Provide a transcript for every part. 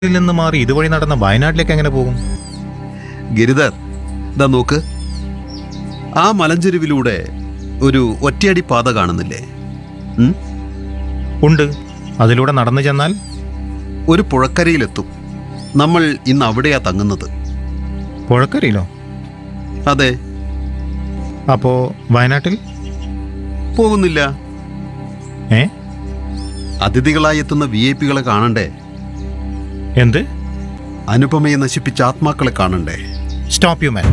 ഇതിൽ നിന്ന് മാറി ഇതുവഴി നടന്ന വയനാട്ടിലേക്ക് എങ്ങനെ പോകും ഗിരിധർ ഇതാ നോക്ക് ആ മലഞ്ചെരുവിലൂടെ ഒരു ഒറ്റയടി പാത കാണുന്നില്ലേ ഉം? ഉണ്ട് അതിലൂടെ നടന്നു ചെന്നാൽ ഒരു പുഴക്കരയിലെത്തും നമ്മൾ ഇന്ന് അവിടെയാ തങ്ങുന്നത് പുഴക്കരയിലോ അതെ അപ്പോ വയനാട്ടിൽ പോകുന്നില്ല ഏ അതിഥികളായി എത്തുന്ന വി ഐ പികളെ കാണണ്ടേ എന്ത് അനുപമയെ നശിപ്പിച്ച ആത്മാക്കളെ കാണണ്ടേ സ്റ്റോപ്പ് യു മാൻ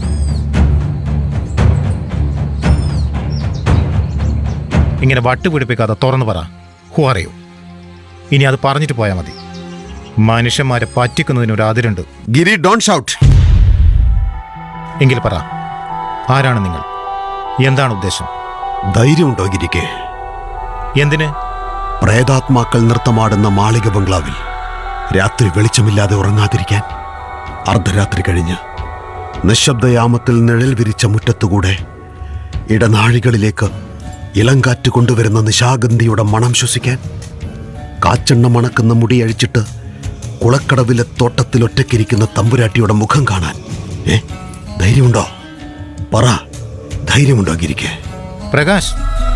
ഇങ്ങനെ വട്ടുപിടിപ്പിക്കാതെ തുറന്നു പറ ഹു അറിയൂ ഇനി അത് പറഞ്ഞിട്ട് പോയാൽ മതി മനുഷ്യന്മാരെ പറ്റിക്കുന്നതിന് ഒരു അതിരുണ്ട് ഗിരി ഡോൺ ഷൗട്ട് എങ്കിൽ പറ ആരാണ് നിങ്ങൾ എന്താണ് ഉദ്ദേശം ധൈര്യമുണ്ടോ ഗിരിക്ക് എന്തിന് പ്രേതാത്മാക്കൾ നൃത്തമാടുന്ന മാളിക ബംഗ്ലാവിൽ രാത്രി വെളിച്ചമില്ലാതെ ഉറങ്ങാതിരിക്കാൻ അർദ്ധരാത്രി കഴിഞ്ഞ് നിശബ്ദയാമത്തിൽ നിഴൽ വിരിച്ച മുറ്റത്തുകൂടെ ഇടനാഴികളിലേക്ക് ഇളങ്കാറ്റ് കൊണ്ടുവരുന്ന നിശാഗന്ധിയുടെ മണം ശ്വസിക്കാൻ കാച്ചെണ്ണ മണക്കുന്ന മുടി അഴിച്ചിട്ട് കുളക്കടവിലെ തോട്ടത്തിൽ ഒറ്റയ്ക്കിരിക്കുന്ന തമ്പുരാട്ടിയുടെ മുഖം കാണാൻ ഏ ധൈര്യമുണ്ടോ പറ ധൈര്യമുണ്ടോ ഗിരിക്ക് പ്രകാശ്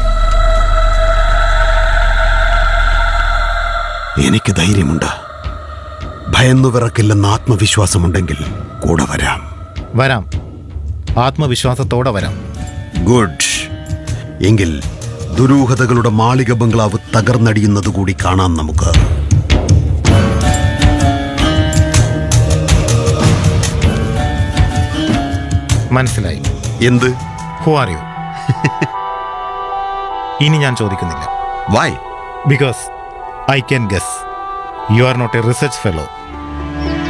എനിക്ക് ധൈര്യമുണ്ട് ഭയന്നു വിറക്കില്ലെന്ന ആത്മവിശ്വാസമുണ്ടെങ്കിൽ കൂടെ വരാം വരാം ആത്മവിശ്വാസത്തോടെ വരാം ഗുഡ് എങ്കിൽ ദുരൂഹതകളുടെ മാളിക ബംഗ്ലാവ് തകർന്നടിയുന്നത് കൂടി കാണാം നമുക്ക് മനസ്സിലായി എന്ത് ഹു ആർ യു ഇനി ഞാൻ ചോദിക്കുന്നില്ല why because I can guess you are not a research fellow